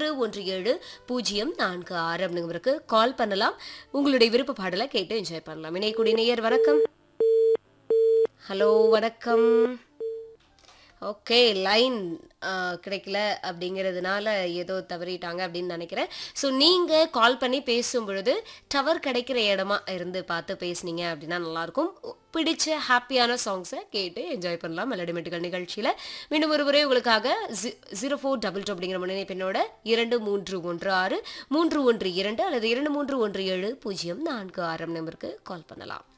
மூன்று ஒன்று ஏழு பூஜ்ஜியம் நான்கு ஆறு அப்படிங்கிறவருக்கு கால் பண்ணலாம் உங்களுடைய விருப்ப பாடலை கேட்டு என்ஜாய் பண்ணலாம் இணையக்கூடிய நேயர் வணக்கம் ஹலோ வணக்கம் ஓகே லைன் கிடைக்கல அப்படிங்கிறதுனால ஏதோ தவறிட்டாங்க அப்படின்னு நினைக்கிறேன் ஸோ நீங்கள் கால் பண்ணி பேசும் பொழுது டவர் கிடைக்கிற இடமா இருந்து பார்த்து பேசுனீங்க அப்படின்னா நல்லாயிருக்கும் பிடிச்ச ஹாப்பியான சாங்ஸை கேட்டு என்ஜாய் பண்ணலாம் மெலடிமெட்டுகள் நிகழ்ச்சியில் மீண்டும் ஒரு முறை உங்களுக்காக ஜீரோ ஃபோர் டபுள் டூ அப்படிங்கிற முன்னிணைப்பினோட இரண்டு மூன்று ஒன்று ஆறு மூன்று ஒன்று இரண்டு அல்லது இரண்டு மூன்று ஒன்று ஏழு பூஜ்ஜியம் நான்கு ஆறு நம்பருக்கு கால் பண்ணலாம்